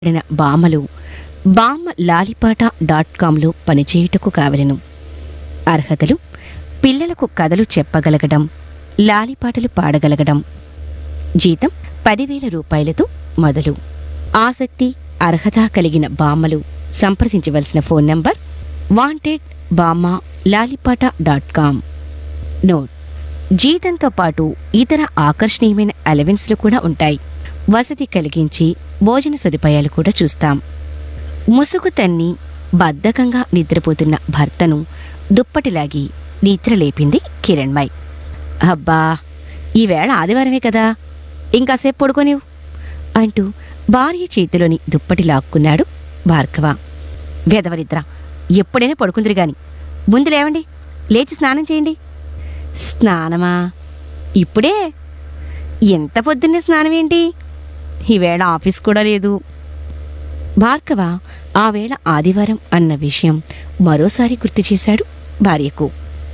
పడిన బామలు బామ్మ లాలిపాట డాట్ కాంలో పనిచేయుటకు కావలెను అర్హతలు పిల్లలకు కథలు చెప్పగలగడం లాలిపాటలు పాడగలగడం జీతం పదివేల రూపాయలతో మొదలు ఆసక్తి అర్హత కలిగిన బామ్మలు సంప్రదించవలసిన ఫోన్ నంబర్ వాంటెడ్ బామ్మ లాలిపాట డాట్ కామ్ నోట్ జీతంతో పాటు ఇతర ఆకర్షణీయమైన అలవెన్స్లు కూడా ఉంటాయి వసతి కలిగించి భోజన సదుపాయాలు కూడా చూస్తాం ముసుగు తన్ని బద్ధకంగా నిద్రపోతున్న భర్తను దుప్పటిలాగి నిద్రలేపింది కిరణ్మయ్ అబ్బా ఈవేళ ఆదివారమే కదా ఇంకాసేపు పడుకోనివ్ అంటూ భార్య చేతిలోని దుప్పటి లాక్కున్నాడు భార్గవ వేదవరిద్ర ఎప్పుడైనా పడుకుందిరి గాని ముందు లేవండి లేచి స్నానం చేయండి స్నానమా ఇప్పుడే ఎంత పొద్దున్నే స్నానం ఏంటి ఈవేళ ఆఫీస్ కూడా లేదు భార్గవ ఆ వేళ ఆదివారం అన్న విషయం మరోసారి గుర్తు చేశాడు భార్యకు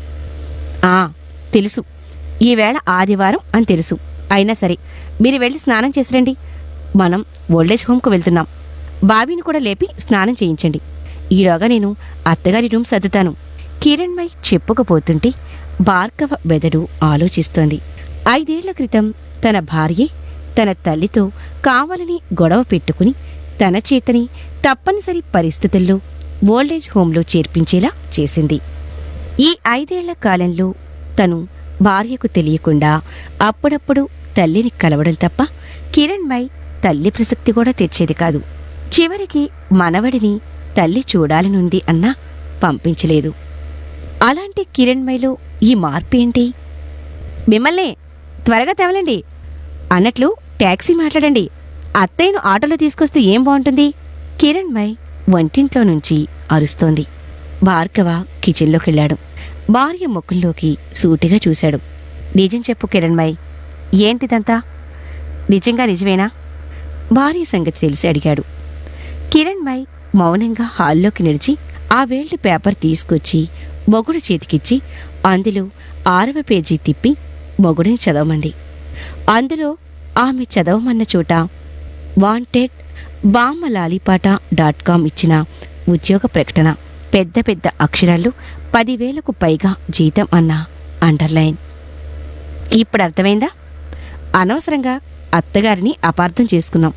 ఆ తెలుసు ఈవేళ ఆదివారం అని తెలుసు అయినా సరే మీరు వెళ్ళి స్నానం చేసిరండి మనం ఓల్డేజ్ హోమ్కు వెళ్తున్నాం బాబీని కూడా లేపి స్నానం చేయించండి ఈలోగా నేను అత్తగారి రూమ్ సర్దుతాను కిరణ్మయ్ చెప్పుకపోతుంటే భార్గవ బెదడు ఆలోచిస్తోంది ఐదేళ్ల క్రితం తన భార్యే తన తల్లితో కావాలని గొడవ పెట్టుకుని తన చేతని తప్పనిసరి పరిస్థితుల్లో ఓల్డేజ్ హోంలో చేర్పించేలా చేసింది ఈ ఐదేళ్ల కాలంలో తను భార్యకు తెలియకుండా అప్పుడప్పుడు తల్లిని కలవడం తప్ప కిరణ్మయ్ తల్లి ప్రసక్తి కూడా తెచ్చేది కాదు చివరికి మనవడిని తల్లి చూడాలనుంది అన్నా పంపించలేదు అలాంటి కిరణ్మయ్లో ఈ మార్పేంటి మిమ్మల్ని త్వరగా తెవలండి అన్నట్లు టాక్సీ మాట్లాడండి అత్తయ్యను ఆటోలో తీసుకొస్తే ఏం బాగుంటుంది కిరణ్మయ్ వంటింట్లో నుంచి అరుస్తోంది భార్గవ కిచెన్లోకెళ్ళాడు భార్య ముఖంలోకి సూటిగా చూశాడు నిజం చెప్పు కిరణ్మయ్ ఏంటిదంతా నిజంగా నిజమేనా భార్య సంగతి తెలిసి అడిగాడు కిరణ్మయ్ మౌనంగా హాల్లోకి నిలిచి ఆ వేళ్ల పేపర్ తీసుకొచ్చి మొగుడు చేతికిచ్చి అందులో ఆరవ పేజీ తిప్పి మొగుడిని చదవమంది అందులో ఆమె చదవమన్న చోట వాంటెడ్ బామ్మ లాలిపాట డాట్ కామ్ ఇచ్చిన ఉద్యోగ ప్రకటన పెద్ద పెద్ద అక్షరాలు పదివేలకు పైగా జీతం అన్న అండర్లైన్ ఇప్పుడు అర్థమైందా అనవసరంగా అత్తగారిని అపార్థం చేసుకున్నాం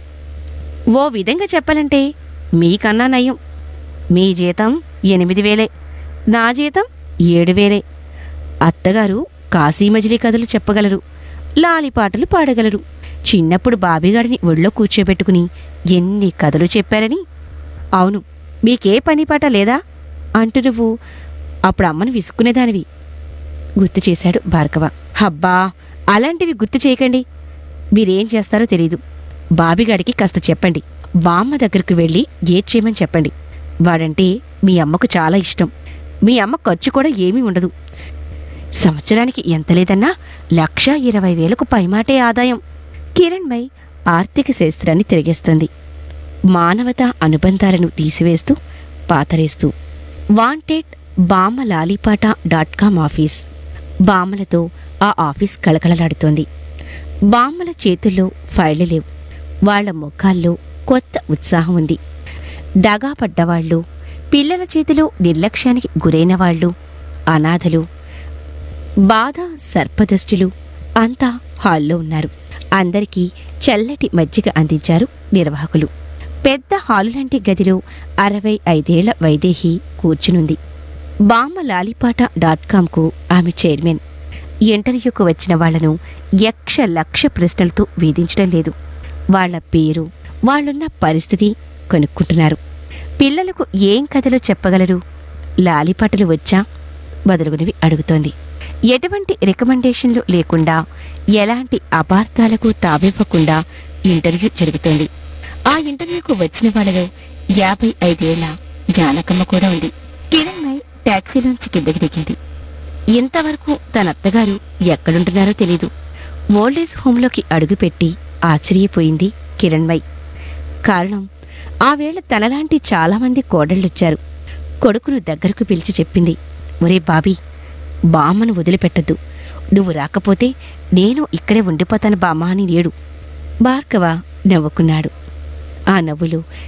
ఓ విధంగా చెప్పాలంటే మీకన్నా నయం మీ జీతం ఎనిమిది వేలే నా జీతం ఏడు వేలే అత్తగారు కాశీమజిలీ కథలు చెప్పగలరు లాలిపాటలు పాడగలరు చిన్నప్పుడు బాబీగాడిని ఒళ్ళో కూర్చోబెట్టుకుని ఎన్ని కథలు చెప్పారని అవును మీకే పని పాట లేదా అంటూ నువ్వు అప్పుడు అమ్మను విసుక్కునేదానివి గుర్తు చేశాడు భార్గవ హబ్బా అలాంటివి గుర్తు చేయకండి మీరేం చేస్తారో తెలీదు బాబిగాడికి కాస్త చెప్పండి బామ్మ దగ్గరకు వెళ్ళి ఏడ్చేయమని చెప్పండి వాడంటే మీ అమ్మకు చాలా ఇష్టం మీ అమ్మ ఖర్చు కూడా ఏమీ ఉండదు సంవత్సరానికి ఎంత లేదన్నా లక్ష ఇరవై వేలకు పైమాటే ఆదాయం కిరణ్మయ్ ఆర్థిక శాస్త్రాన్ని తిరిగేస్తుంది మానవతా అనుబంధాలను తీసివేస్తూ పాతరేస్తూ వాంటెడ్ బామ్మ లాలిపాట డాట్ కామ్ ఆఫీస్ బామ్మలతో ఆ ఆఫీస్ కళకళలాడుతోంది బామ్మల చేతుల్లో ఫైళ్లు లేవు వాళ్ల ముఖాల్లో కొత్త ఉత్సాహం ఉంది దగా పడ్డవాళ్ళు పిల్లల చేతిలో నిర్లక్ష్యానికి గురైన వాళ్ళు అనాథలు బాధ సర్పదష్టులు అంతా హాల్లో ఉన్నారు అందరికీ చల్లటి మజ్జిగ అందించారు నిర్వాహకులు పెద్ద హాలు లాంటి గదిలో అరవై ఐదేళ్ల వైదేహి కూర్చునుంది బామ్మ లాలిపాట డాట్ కామ్కు ఆమె చైర్మన్ ఇంటర్వ్యూకు వచ్చిన వాళ్లను యక్ష లక్ష ప్రశ్నలతో వేధించడం లేదు వాళ్ల పేరు వాళ్ళున్న పరిస్థితి కనుక్కుంటున్నారు పిల్లలకు ఏం కథలు చెప్పగలరు లాలిపాటలు వచ్చా మొదలుగునవి అడుగుతోంది ఎటువంటి రికమెండేషన్లు లేకుండా ఎలాంటి అపార్థాలకు తావివ్వకుండా ఇంటర్వ్యూ జరుగుతోంది ఆ ఇంటర్వ్యూకు వచ్చిన వాళ్ళలో యాభై ఐదేళ్ల జానకమ్మ కూడా ఉంది కిరణ్మయ్ టాక్సీలోంచి కిందకి దిగింది ఇంతవరకు తన అత్తగారు ఎక్కడుంటున్నారో తెలీదు ఓల్డేజ్ హోంలోకి అడుగుపెట్టి ఆశ్చర్యపోయింది కిరణ్మయ్ కారణం ఆ వేళ తనలాంటి చాలామంది కోడళ్ళొచ్చారు కొడుకును దగ్గరకు పిలిచి చెప్పింది ఒరే బాబీ బామ్మను వదిలిపెట్టద్దు నువ్వు రాకపోతే నేను ఇక్కడే ఉండిపోతాను బామ్మ అని లేడు భార్గవ నవ్వుకున్నాడు ఆ నవ్వులు